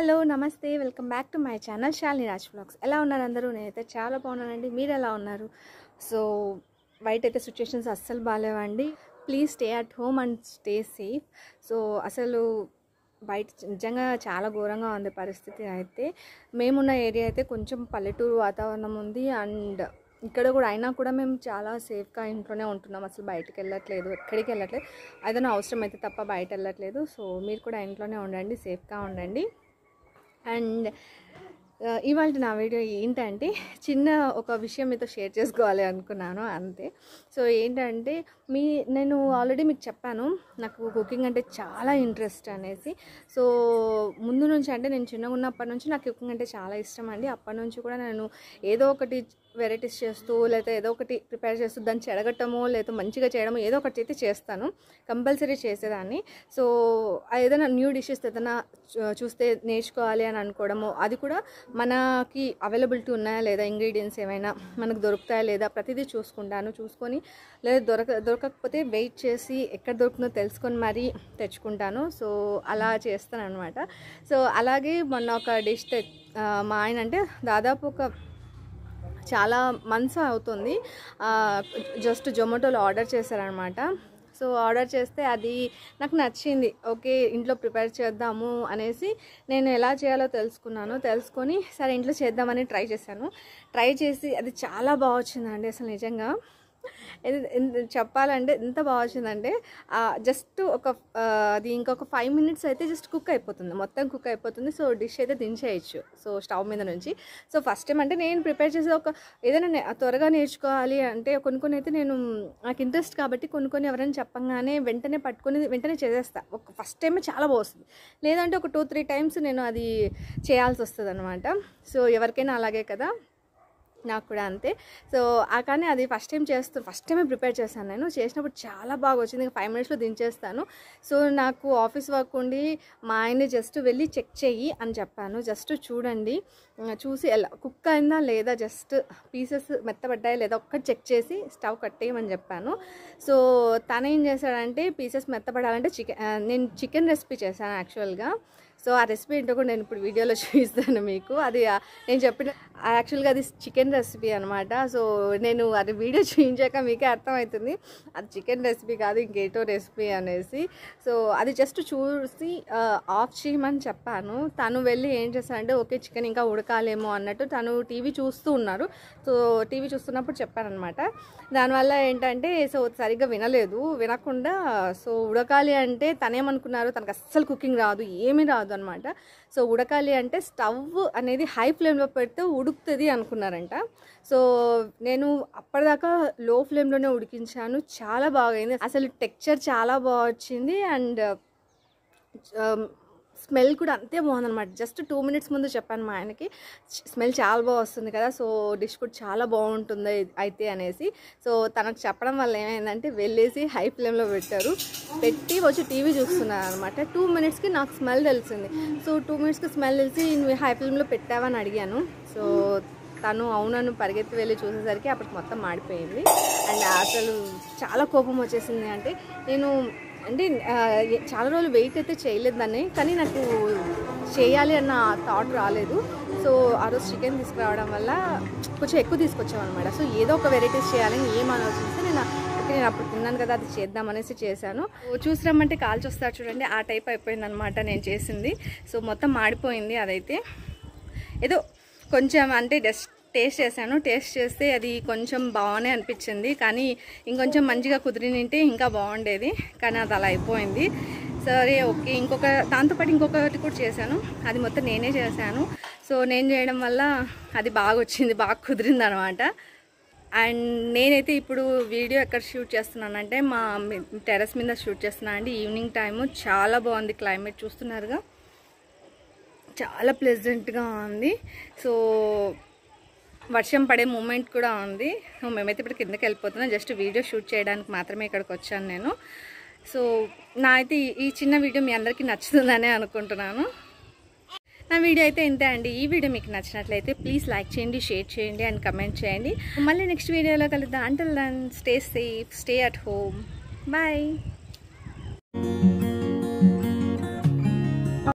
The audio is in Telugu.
హలో నమస్తే welcome back to my channel Shalini Raj blogs ఎలా ఉన్నారు అందరూ నేనైతే చాలా బాగున్నానండి మీరు ఎలా ఉన్నారు సో బయట అయితే సిచ్యుయేషన్స్ అస్సలు బాగాలేవండి please stay at home and stay safe so అసలు బయట నిజంగా చాలా ఘోరంగా ఉంది పరిస్థితి అయితే మేమున్న ఏరియా అయితే కొంచెం పల్లెటూరు వాతావరణం ఉంది అండ్ ఇక్కడ కూడా అయినా కూడా మేము చాలా సేఫ్గా ఇంట్లోనే ఉంటున్నాం అసలు బయటకు వెళ్ళట్లేదు ఎక్కడికి వెళ్ళట్లేదు ఏదైనా అవసరం అయితే తప్ప బయట వెళ్ళట్లేదు సో మీరు కూడా ఇంట్లోనే ఉండండి సేఫ్గా ఉండండి అండ్ ఇవాళ నా వీడియో ఏంటంటే చిన్న ఒక విషయం మీతో షేర్ చేసుకోవాలి అనుకున్నాను అంతే సో ఏంటంటే మీ నేను ఆల్రెడీ మీకు చెప్పాను నాకు కుకింగ్ అంటే చాలా ఇంట్రెస్ట్ అనేసి సో ముందు నుంచి అంటే నేను చిన్నగా ఉన్నప్పటి నుంచి నాకు కుకింగ్ అంటే చాలా ఇష్టం అండి అప్పటి నుంచి కూడా నేను ఏదో ఒకటి వెరైటీస్ చేస్తూ లేకపోతే ఏదో ఒకటి ప్రిపేర్ చేస్తూ దాన్ని చెడగట్టమో లేదా మంచిగా చేయడమో ఏదో ఒకటి అయితే చేస్తాను కంపల్సరీ చేసేదాన్ని సో ఏదైనా న్యూ డిషెస్ ఏదైనా చూ- చూస్తే నేర్చుకోవాలి అని అనుకోవడము అది కూడా మనకి అవైలబిలిటీ ఉన్నాయా లేదా ఇంగ్రీడియంట్స్ ఏమైనా మనకు దొరుకుతాయా లేదా ప్రతిదీ చూసుకుంటాను చూసుకొని లేదా దొరక దొరకకపోతే వెయిట్ చేసి ఎక్కడ దొరుకుతుందో తెలుసుకొని మరీ తెచ్చుకుంటాను సో అలా చేస్తాను అనమాట సో అలాగే మొన్న ఒక డిష్ తె ఆ, మా ఆయన అంటే దాదాపు ఒక చాలా మంత్స్ అవుతుంది జస్ట్ జొమాటోలో ఆర్డర్ చేశారనమాట సో ఆర్డర్ చేస్తే అది నాకు నచ్చింది ఓకే ఇంట్లో ప్రిపేర్ చేద్దాము అనేసి నేను ఎలా చేయాలో తెలుసుకున్నాను తెలుసుకొని సరే ఇంట్లో చేద్దామని ట్రై చేశాను ట్రై చేసి అది చాలా బాగా వచ్చిందండి అసలు నిజంగా ఇది- ఇది చెప్పాలంటే ఎంత బాగా వచ్చిందంటే జస్ట్ ఒక ఆ, అది ఇంకొక ఫైవ్ మినిట్స్ అయితే జస్ట్ కుక్ అయిపోతుంది మొత్తం కుక్ అయిపోతుంది సో డిష్ అయితే దించేయచ్చు సో స్టవ్ మీద నుంచి సో ఫస్ట్ టైం అంటే నేను ప్రిపేర్ చేసే ఒక ఏదైనా నే- త్వరగా నేర్చుకోవాలి అంటే కొన్ని కొన్ని అయితే నేను నాకు ఇంట్రెస్ట్ కాబట్టి కొన్ని కొన్ని ఎవరైనా చెప్పంగానే వెంటనే పట్టుకొని వెంటనే చేసేస్తా ఒక ఫస్ట్ టైమే చాలా బాగుంది లేదంటే ఒక టూ త్రీ టైమ్స్ నేను అది చేయాల్సి వస్తుంది అనమాట సో ఎవరికైనా అలాగే కదా నాకు కూడా అంతే సో ఆ కానీ అది ఫస్ట్ టైం చేస్తూ ఫస్ట్ టైమే ప్రిపేర్ చేశాను నేను చేసినప్పుడు చాలా బాగా వచ్చింది ఇంకా ఫైవ్ మినిట్స్లో దించేస్తాను సో నాకు ఆఫీస్ వర్క్ ఉండి మా ఆయన్ని జస్ట్ వెళ్ళి చెక్ చెయ్యి అని చెప్పాను జస్ట్ చూడండి ఆ, చూసి ఎలా కుక్ అయిందా లేదా జస్ట్ పీసెస్ మెత్తబడ్డాయా లేదా ఒక్కటి చెక్ చేసి స్టవ్ కట్టేయమని చెప్పాను సో తను ఏం చేశాడంటే పీసెస్ మెత్తపడాలంటే చికెన్ నేను చికెన్ రెసిపీ చేశాను యాక్చువల్గా సో ఆ రెసిపీ ఏంటో కూడా నేను ఇప్పుడు వీడియోలో చూపిస్తాను మీకు అది ఆ, నేను చెప్పిన యాక్చువల్గా అది చికెన్ రెసిపీ అనమాట సో నేను అది వీడియో చూపించాక మీకే అర్థమవుతుంది అది చికెన్ రెసిపీ కాదు ఇంకేటో రెసిపీ అనేసి సో అది జస్ట్ చూసి ఆ, ఆఫ్ చేయమని చెప్పాను తను వెళ్ళి ఏం చేశానంటే ఓకే చికెన్ ఇంకా ఉడకాలేమో అన్నట్టు తను టీవీ చూస్తూ ఉన్నారు సో టీవీ చూస్తున్నప్పుడు చెప్పానమాట దానివల్ల ఏంటంటే సో సరిగ్గా వినలేదు వినకుండా సో ఉడకాలి అంటే తనేమనుకున్నారు తనకు అస్సలు కుకింగ్ రాదు ఏమీ రాదు అనమాట సో ఉడకాలి అంటే స్టవ్ అనేది హై ఫ్లేమ్లో పెడితే ఉడుకుతుంది అనుకున్నారంట సో నేను అప్పటిదాకా లో ఫ్లేమ్లోనే ఉడికించాను చాలా బాగైంది అసలు టెక్చర్ చాలా బాగా వచ్చింది అండ్ స్మెల్ కూడా అంతే బాగుందన్నమాట జస్ట్ టూ మినిట్స్ ముందు చెప్పాను మా ఆయనకి స్మెల్ చాలా బాగా వస్తుంది కదా సో డిష్ కూడా చాలా బాగుంటుంది అయితే అనేసి సో తనకు చెప్పడం వల్ల ఏమైందంటే వెళ్ళేసి హై ఫ్లేమ్లో పెట్టారు పెట్టి వచ్చి టీవీ చూస్తున్నారు అనమాట టూ మినిట్స్కి నాకు స్మెల్ తెలిసింది సో టూ మినిట్స్కి స్మెల్ తెలిసి నువ్వు హై ఫ్లేమ్లో పెట్టావని అడిగాను సో తను అవునను పరిగెత్తి వెళ్ళి చూసేసరికి అప్పటికి మొత్తం మాడిపోయింది అండ్ అసలు చాలా కోపం వచ్చేసింది అంటే నేను అంటే ఆ, ఎ- చాలా రోజులు వెయిట్ అయితే చేయలేదు దాన్ని కానీ నాకు చేయాలి అన్న థాట్ రాలేదు సో ఆ రోజు చికెన్ తీసుకురావడం వల్ల కొంచెం ఎక్కువ తీసుకొచ్చాం అనమాట సో ఏదో ఒక వెరైటీస్ చేయాలని ఏం ఆలోచిస్తే నేను ఓకే నేను అప్పుడు తిన్నాను కదా అది చేద్దాం అనేసి చేశాను చూసి రమ్మంటే కాల్చి వస్తారు చూడండి ఆ టైప్ అయిపోయింది అనమాట నేను చేసింది సో మొత్తం మాడిపోయింది అదైతే ఏదో కొంచెం అంటే జస్ట్ టేస్ట్ చేశాను టేస్ట్ చేస్తే అది కొంచెం బాగానే అనిపించింది కానీ ఇంకొంచెం మంచిగా కుదిరినింటే ఇంకా బాగుండేది కానీ అది అలా అయిపోయింది సరే ఓకే ఇంకొక దాంతోపాటు ఇంకొకటి కూడా చేశాను అది మొత్తం నేనే చేశాను సో నేను చేయడం వల్ల అది బాగా వచ్చింది బాగా కుదిరింది అనమాట అండ్ నేనైతే ఇప్పుడు వీడియో ఎక్కడ షూట్ చేస్తున్నానంటే మా టెర్రస్ మీద షూట్ చేస్తున్నాను అండి ఈవినింగ్ టైము చాలా బాగుంది క్లైమేట్ చూస్తున్నారుగా చాలా ప్లెజెంట్గా ఉంది సో వర్షం పడే మూమెంట్ కూడా ఉంది సో మేమైతే ఇప్పుడు కిందకి వెళ్ళిపోతున్నాం జస్ట్ వీడియో షూట్ చేయడానికి మాత్రమే ఇక్కడికి వచ్చాను నేను సో నా అయితే ఈ- ఈ చిన్న వీడియో మీ అందరికీ నచ్చుతుందనే అనుకుంటున్నాను నా వీడియో అయితే ఇంతే అండి ఈ వీడియో మీకు నచ్చినట్లయితే ప్లీజ్ లైక్ చేయండి షేర్ చేయండి అండ్ కమెంట్ చేయండి మళ్ళీ నెక్స్ట్ వీడియోలో కలుద్దాం until then stay safe stay at home bye